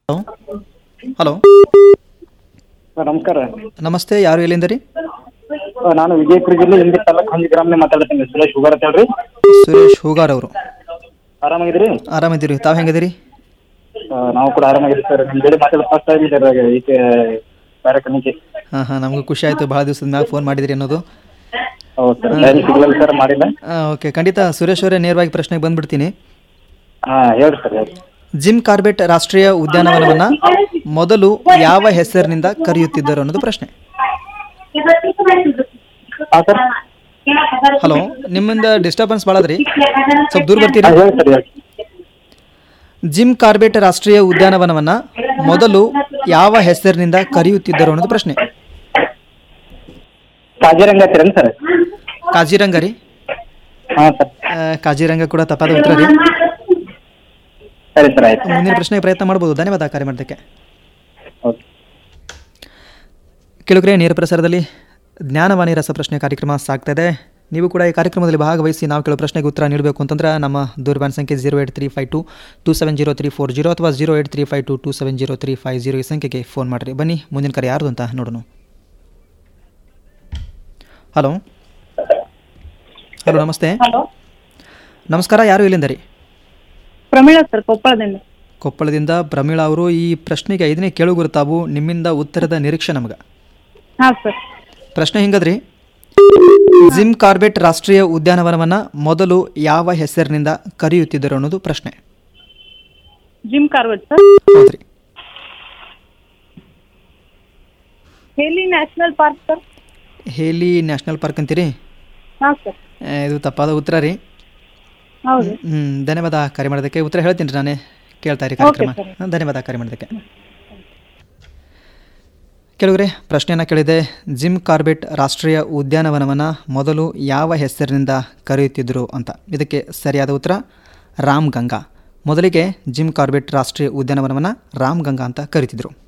Hello hello sir ನಮಸ್ಕಾರ ನಮಸ್ತೆ ಯಾರು ಎಲ್ಲಿಂದ ರೀ ಆ, ನಾನು ವಿಜಯಪುರ ಜಿಲ್ಲೆ ಇಂಡಿ ತಾಲೂಕು ಹಂಜಿ ಗ್ರಾಮದಿಂದ ಮಾತಾಡ್ತೀನಿ ಸುರೇಶ್ ಶುಗರ್ ಅಂತ ಹೇಳ್ರಿ ಸುರೇಶ್ ಹೂಗಾರ್ ಅವರು ಆರಾಮಾಗಿದ್ರಿ ಆರಾಮಿದ್ದೀರಿ ತಾವು ಹೆಂಗದಿರಿ ಆ, ನಾವು ಕೂಡ ಆರಾಮಾಗಿದ್ದೀವಿ ಸರ್ ನಿಮ್ಮ ಜೊತೆ ಮಾತಾಡೋದು ಫಸ್ಟ್ ಟೈಮ್ ಇದೆ ಈಕೆ ಕಾರ್ಯಕ್ರಮಕ್ಕೆ ಹಾಂ ಹಾಂ ನಮಗೂ ಖುಷಿ ಆಯಿತು ಭಾಳ ದಿವಸದ ಮ್ಯಾಗ ಫೋನ್ ಮಾಡಿದಿರಿ ಅನ್ನೋದು ಹೌದು ಸರ್ ಲೈನ್ ಸಿಗ್ಲಲ್ಲ ಸರ್ ಮಾಡಿಲ್ಲ ಓಕೆ ಖಂಡಿತ ಸುರೇಶ್ ಅವರೇ ನೇರವಾಗಿ ಪ್ರಶ್ನೆಗೆ ಬಂದ್ಬಿಡ್ತೀನಿ ಹಾಂ ಹೇಳ್ರಿ ಸರ್ ಹೇಳ್ರಿ ಜಿಮ್ ಕಾರ್ಬೆಟ್ ರಾಷ್ಟ್ರೀಯ ಉದ್ಯಾನವನವನ್ನು ಮೊದಲು ಯಾವ ಹೆಸರಿನಿಂದ ಕರೆಯುತ್ತಿದ್ದರು ಅನ್ನೋದು ಪ್ರಶ್ನೆ ಹಾಂ ಸರ್ ಹಲೋ ನಿಮ್ಮಿಂದ ಡಿಸ್ಟರ್ಬೆನ್ಸ್ ಭಾಳ ಅದ್ರಿ ಸ್ವಲ್ಪ ದೂರ ಬರ್ತೀರಿ ಹಾಂ ಹೇಳಿ ಸರ್ ಹೇಳಿ ಜಿಮ್ ಕಾರ್ಬೆಟ್ ರಾಷ್ಟ್ರೀಯ ಉದ್ಯಾನವನವನ್ನ ಮೊದಲು ಯಾವ ಹೆಸರಿನಿಂದ ಕರೆಯುತ್ತಿದ್ದರು ಅನ್ನೋದು ಪ್ರಶ್ನೆ ಕಾಜಿರಂಗ ಹತ್ತಿರೇನು ಸರ್ ಕಾಜಿರಂಗ ರೀ ಹಾಂ ಸರ್ ಆ, ಕಾಜಿರಂಗ ಕೂಡ ತಪ್ಪಾದ ಉತ್ತರ ರೀ ಸರಿ ಸರ್ ಆಯ್ತು ಮುಂದಿನ ಪ್ರಶ್ನೆಗೆ ಪ್ರಯತ್ನ ಮಾಡ್ಬೋದು ಧನ್ಯವಾದ ಕಾರ್ಯ ಮಾಡೋದಕ್ಕೆ ಓಕೆ ಕೆಲವರೆ ನೇರ ಪ್ರಸಾರದಲ್ಲಿ ಜ್ಞಾನವಾಣಿ ರಸಪ್ರಶ್ನೆ ಕಾರ್ಯಕ್ರಮ ಸಾಗ್ತಾ ಇದೆ ನೀವು ಕೂಡ ಈ ಕಾರ್ಯಕ್ರಮದಲ್ಲಿ ಭಾಗವಹಿಸಿ ನಾವು ಕೆಲವು ಪ್ರಶ್ನೆಗೆ ಉತ್ತರ ನೀಡಬೇಕು ಅಂತಂದ್ರೆ ನಮ್ಮ ದೂರವಾಣಿ ಸಂಖ್ಯೆ zero eight three five two two seven zero three four zero ಅಥವಾ zero eight three five two two seven zero three five zero ಈ ಸಂಖ್ಯೆಗೆ ಫೋನ್ ಮಾಡಿರಿ ಬನ್ನಿ ಮುಂದಿನ ಕರೆ ಯಾರ್ದು ಅಂತ ನೋಡೋಣ ಹಲೋ ಹಲೋ ನಮಸ್ತೆ ಹಲೋ ನಮಸ್ಕಾರ ಯಾರು ಇಲ್ಲಿಂದ ರೀ ಪ್ರಮೀಳಾ ಸರ್ ಕೊಪ್ಪಳದಿಂದ ಕೊಪ್ಪಳದಿಂದ ಪ್ರಮೀಳಾ ಅವರು ಈ ಪ್ರಶ್ನೆಗೆ ಐದನೇ ಕೇಳುಗುರು ತಾವು ನಿಮ್ಮಿಂದ ಉತ್ತರದ ನಿರೀಕ್ಷೆ ನಮಗೆ ಹಾಂ ಸರ್ ಪ್ರಶ್ನೆ ಹಿಂಗದ್ರಿ ಜಿಮ್ ಕಾರ್ಬೆಟ್ ರಾಷ್ಟ್ರೀಯ ಉದ್ಯಾನವನವನ್ನ ಮೊದಲು ಯಾವ ಹೆಸರಿನಿಂದ ಕರೆಯುತ್ತಿದ್ದರು ಅನ್ನೋದು ಪ್ರಶ್ನೆ ಜಿಮ್ ಕಾರ್ಬೆಟ್ ಸರ್ ಹೌದ್ರಿ Hailey national park sir Hailey national park ಅಂತೀರಿ ಹಾಂ ಸರ್ ಆ, ಇದು ತಪ್ಪಾದ ಉತ್ತರ ರೀ ಹೌದು ಹ್ಞೂ ಧನ್ಯವಾದ ಕರೆ ಮಾಡೋದಕ್ಕೆ ಉತ್ತರ ಹೇಳ್ತೀನಿ ರೀ ನಾನೇ ಕೇಳ್ತಾ ಇರಿ ಕಾರ್ಯಕ್ರಮ Okay, sir. ಹಾ, ಧನ್ಯವಾದ ಕರೆ ಮಾಡೋದಕ್ಕೆ ಕೆಲವರೇ ಪ್ರಶ್ನೆಯನ್ನು ಕೇಳಿದೆ ಜಿಮ್ ಕಾರ್ಬೆಟ್ ರಾಷ್ಟ್ರೀಯ ಉದ್ಯಾನವನವನ್ನು ಮೊದಲು ಯಾವ ಹೆಸರಿನಿಂದ ಕರೆಯುತ್ತಿದ್ದರು ಅಂತ ಇದಕ್ಕೆ ಸರಿಯಾದ ಉತ್ತರ ರಾಮ್ ಗಂಗಾ ಮೊದಲಿಗೆ ಜಿಮ್ ಕಾರ್ಬೆಟ್ ರಾಷ್ಟ್ರೀಯ ಉದ್ಯಾನವನವನ್ನು ರಾಮ್ ಗಂಗಾ ಅಂತ ಕರೀತಿದ್ರು